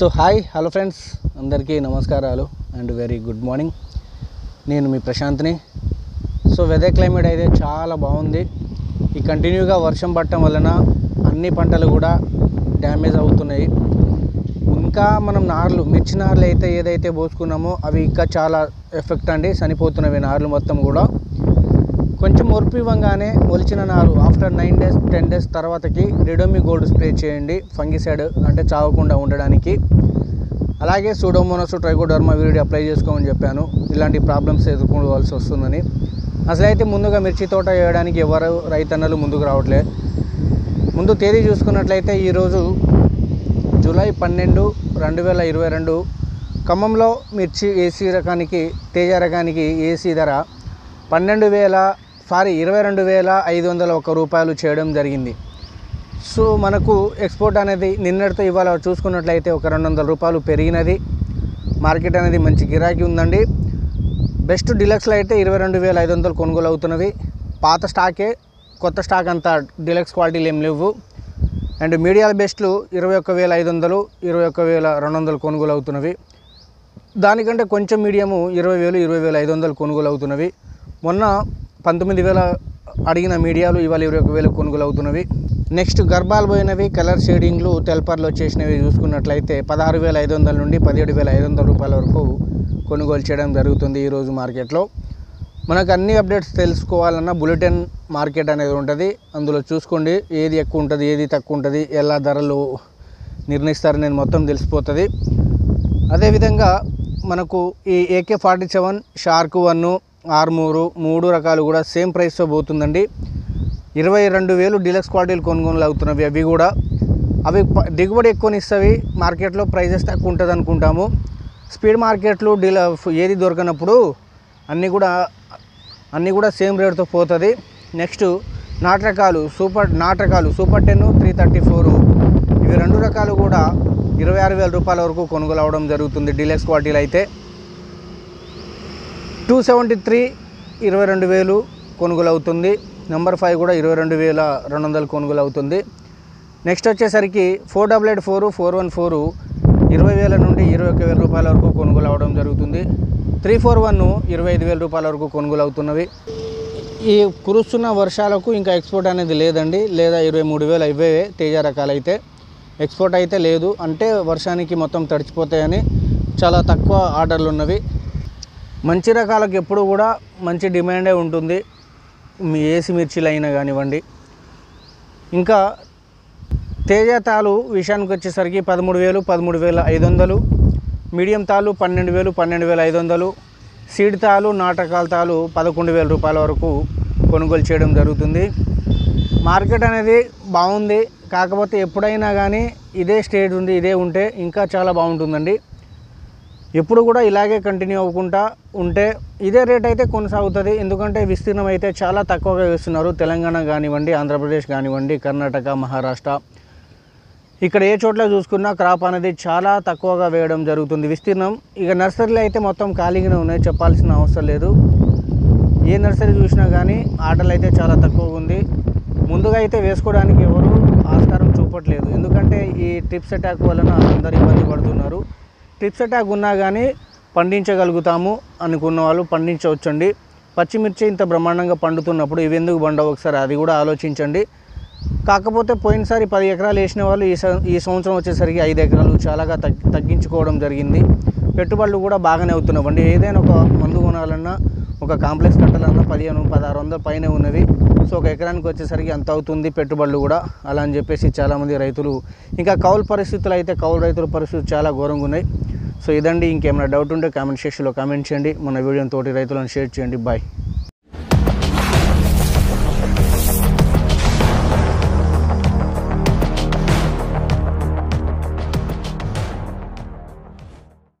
so hi hello friends అందరికీ నమస్కారాలు and very good morning నేను మీ ప్రశాంత్ని సో వెదర్ క్లైమేట్ అయితే చాలా బాగుంది ఈ కంటిన్యూగా వర్షం పడటం వలన అన్ని పంటలు కూడా డ్యామేజ్ అవుతున్నాయి ఇంకా మనం నార్లు మిర్చి నార్లు అయితే ఏదైతే పోసుకున్నామో అవి ఇంకా చాలా ఎఫెక్ట్ అండి చనిపోతున్నవి నార్లు మొత్తం కూడా కొంచెం ఒరిపి ఇవ్వగానే మొలిచిన నారు after nine days ten days తర్వాతకి రిడోమి గోల్డ్ స్ప్రే చేయండి ఫంగిసైడ్ అంటే చావకుండా ఉండడానికి అలాగే సూడోమోనస్ ట్రైకోడర్మా వీడి అప్లై చేసుకోమని చెప్పాను ఇలాంటి ప్రాబ్లమ్స్ ఎదుర్కోవాల్సి వస్తుందని అసలైతే ముందుగా మిర్చి తోట వేయడానికి ఎవరు రైతన్నలు ముందుకు రావట్లే ముందు తేదీ చూసుకున్నట్లయితే ఈరోజు జూలై పన్నెండు రెండు వేల ఇరవై రెండు ఖమ్మంలో మిర్చి ఏసీ రకానికి తేజ రకానికి ఏసీ ధర పన్నెండు వేల సారీ ఇరవై రెండు వేల ఐదు వందల ఒక్క రూపాయలు చేయడం జరిగింది సో మనకు ఎక్స్పోర్ట్ అనేది నిన్నటితో ఇవాళ చూసుకున్నట్లయితే ఒక రెండు వందల రూపాయలు పెరిగినది మార్కెట్ అనేది మంచి గిరాకీ ఉందండి బెస్ట్ డిలక్స్లో అయితే ఇరవై రెండు వేల ఐదు వందలు కొనుగోలు అవుతున్నవి పాత స్టాకే కొత్త స్టాక్ అంత డిలక్స్ క్వాలిటీలు ఏం లేవు అండ్ మీడియాల బెస్ట్లు ఇరవై ఒక్క వేల ఐదు వందలు ఇరవై ఒక్క వేల రెండు వందలు కొనుగోలు అవుతున్నవి దానికంటే కొంచెం మీడియము ఇరవై వేలు ఇరవై వేల ఐదు వందలు కొనుగోలు అవుతున్నవి మొన్న పంతొమ్మిది వేల అడిగిన మీడియాలు ఇవాళ ఇరవై ఒక వేలు కొనుగోలు అవుతున్నవి నెక్స్ట్ గర్భాలు పోయినవి కలర్ షేడింగ్లు తెల్పర్లు వచ్చేసినవి చూసుకున్నట్లయితే పదహారు వేల ఐదు వందల నుండి పదిహేడు వేల ఐదు వందల రూపాయల వరకు కొనుగోలు చేయడం జరుగుతుంది ఈరోజు మార్కెట్లో మనకు అన్ని అప్డేట్స్ తెలుసుకోవాలన్నా బులెటిన్ మార్కెట్ అనేది ఉంటుంది అందులో చూసుకోండి ఏది ఎక్కువ ఉంటుంది ఏది తక్కువ ఉంటుంది ఎలా ధరలు నిర్ణయిస్తారు నేను మొత్తం తెలిసిపోతుంది అదేవిధంగా మనకు ఈ AK forty seven shark one Armoor మూడు రకాలు కూడా సేమ్ ప్రైస్తో పోతుందండి ఇరవై రెండు వేలు డీలక్స్ క్వాలిటీలు కొనుగోలు అవుతున్నవి అవి కూడా అవి ప- దిగుబడి ఎక్కువ ఇస్తవి మార్కెట్లో ప్రైజెస్ తక్కువ ఉంటుంది అనుకుంటాము స్పీడ్ మార్కెట్లు డీల ఏది దొరకనప్పుడు అన్నీ కూడా అన్నీ కూడా సేమ్ రేట్తో పోతుంది నెక్స్ట్ నాటు రకాలు సూపర్ నాటు రకాలు super ten three thirty four ఇవి రెండు రకాలు కూడా ఇరవై ఆరు వేల రూపాయల వరకు కొనుగోలు అవడం జరుగుతుంది డీలక్స్ క్వాలిటీలు అయితే టూ సెవెంటీ త్రీ ఇరవై రెండు వేలు కొనుగోలు అవుతుంది నెంబర్ ఫైవ్ కూడా ఇరవై రెండు వేల రెండు వందలు కొనుగోలు అవుతుంది నెక్స్ట్ వచ్చేసరికి four double eight four four one four ఇరవై వేల నుండి ఇరవై ఒక్క వేల రూపాయల వరకు కొనుగోలు అవడం జరుగుతుంది త్రీ ఫోర్ వన్ ఇరవై ఐదు వేల రూపాయల వరకు కొనుగోలు అవుతున్నవి ఈ కురుస్తున్న వర్షాలకు ఇంకా ఎక్స్పోర్ట్ అనేది లేదండి లేదా ఇరవై మూడు వేలు ఇవే తేజ రకాలైతే ఎక్స్పోర్ట్ అయితే లేదు అంటే వర్షానికి మొత్తం తడిచిపోతాయని చాలా తక్కువ ఆర్డర్లు ఉన్నవి మంచి రకాలకు ఎప్పుడు కూడా మంచి డిమాండే ఉంటుంది మీ ఏసి మిర్చీలు అయినా కానివ్వండి ఇంకా తేజ తాలు విషయానికి వచ్చేసరికి పదమూడు వేలు పదమూడు వేల ఐదు వందలు మీడియం తాలు పన్నెండు వేలు పన్నెండు వేల ఐదు వందలు సీడ్ తాలు నాటకాల తాలు పదకొండు వేల రూపాయల వరకు కొనుగోలు చేయడం జరుగుతుంది మార్కెట్ అనేది బాగుంది కాకపోతే ఎప్పుడైనా కానీ ఇదే స్టేజ్ ఉంది ఇదే ఉంటే ఇంకా చాలా బాగుంటుందండి ఎప్పుడు కూడా ఇలాగే కంటిన్యూ అవ్వకుండా ఉంటే ఇదే రేట్ అయితే కొనసాగుతుంది ఎందుకంటే విస్తీర్ణం అయితే చాలా తక్కువగా వేస్తున్నారు తెలంగాణ కానివ్వండి ఆంధ్రప్రదేశ్ కానివ్వండి కర్ణాటక మహారాష్ట్ర ఇక్కడ ఏ చోట్ల చూసుకున్నా క్రాప్ అనేది చాలా తక్కువగా వేయడం జరుగుతుంది విస్తీర్ణం ఇక నర్సరీలు అయితే మొత్తం ఖాళీగానే ఉన్నాయి చెప్పాల్సిన అవసరం లేదు ఏ నర్సరీ చూసినా కానీ ఆటలు అయితే చాలా తక్కువగా ఉంది ముందుగా అయితే వేసుకోవడానికి ఎవరు ఆస్కారం చూపట్లేదు ఎందుకంటే ఈ ట్రిప్స్ అటాక్ వలన అందరు ఇబ్బంది పడుతున్నారు ట్రిప్స్ అటాక్ ఉన్నా కానీ పండించగలుగుతాము అనుకున్న వాళ్ళు పండించవచ్చండి పచ్చిమిర్చి ఇంత బ్రహ్మాండంగా పండుతున్నప్పుడు ఇవి ఎందుకు పండవు ఒకసారి అది కూడా ఆలోచించండి కాకపోతే పోయినసారి పది ఎకరాలు వేసిన వాళ్ళు ఈ సం- ఈ సంవత్సరం వచ్చేసరికి ఐదు ఎకరాలు చాలాగా తగ్ తగ్గించుకోవడం జరిగింది పెట్టుబడులు కూడా బాగానే అవుతున్నాయండి ఏదైనా ఒక మందు కొనాలన్నా ఒక కాంప్లెక్స్ కట్టాలన్నా పదిహేను పదహారు వందల పైన ఉన్నవి సో ఒక ఎకరానికి వచ్చేసరికి అంత అవుతుంది పెట్టుబడులు కూడా అలా అని చెప్పేసి చాలామంది రైతులు ఇంకా కౌలు పరిస్థితులు అయితే కౌలు రైతుల పరిస్థితులు చాలా ఘోరంగా ఉన్నాయి సో ఇదండి ఇంకేమైనా డౌట్ ఉంటే కామెంట్ సెక్షన్లో కామెంట్ చేయండి మన వీడియోని తోటి రైతులను షేర్ చేయండి బాయ్